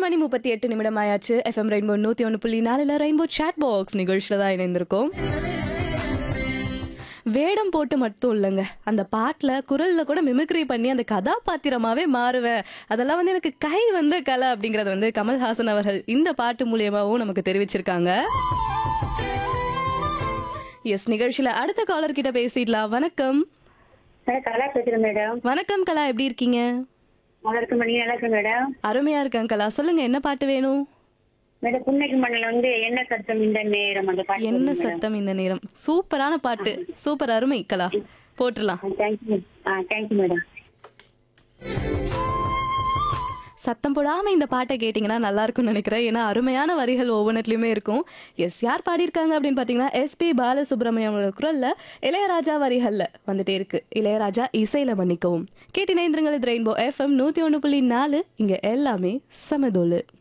மணி முப்பத்தி எட்டு நிமிடம் ஆயாச்சு எஃப்எம் ரெயின்போ நூத்தி ஒன்று புள்ளி நாலுல ரெயின்போ சாட் பாக்ஸ் நிகழ்ச்சியில தான் இணைந்திருக்கோம் வேடம் போட்டு மட்டும் இல்லைங்க அந்த பாட்டில் குரல்ல கூட மிமிக்ரி பண்ணி அந்த கதாபாத்திரமாவே மாறுவேன் அதெல்லாம் வந்து எனக்கு கை வந்த கலை அப்படிங்கறது வந்து கமல்ஹாசன் அவர்கள் இந்த பாட்டு மூலியமாவும் நமக்கு தெரிவிச்சிருக்காங்க எஸ் நிகழ்ச்சியில அடுத்த காலர் கிட்ட பேசிடலாம் வணக்கம் மேடம் கலா பேசுறேன் மேடம் வணக்கம் கலா எப்படி இருக்கீங்க நல்லா இருக்கு நீங்க நல்லா இருக்கு மேடம் அருமையா இருக்கேன் கலா சொல்லுங்க என்ன பாட்டு வேணும் மேடம் புன்னகை மண்ணில் வந்து என்ன சத்தம் இந்த நேரம் அந்த பாட்டு என்ன சத்தம் இந்த நேரம் சூப்பரான பாட்டு சூப்பர் அருமை கலா போட்டுடலாம் தேங்க்யூ ஆ தேங்க்யூ மேடம் சத்தம் போடாம இந்த பாட்டை கேட்டிங்கன்னா நல்லா இருக்கும்னு நினைக்கிறேன் ஏன்னா அருமையான வரிகள் ஒவ்வொன்றத்துலையுமே இருக்கும் எஸ் யார் பாடியிருக்காங்க அப்படின்னு பார்த்தீங்கன்னா எஸ்பி பாலசுப்ரமணியம் குரல்ல இளையராஜா வரிகள்ல வந்துட்டே இருக்கு இளையராஜா இசையில மன்னிக்கவும் கேட்டினேந்திரங்கள் இது ரெயின்போ எஃப்எம் நூத்தி ஒன்று புள்ளி நாலு இங்க எல்லாமே சமதோலு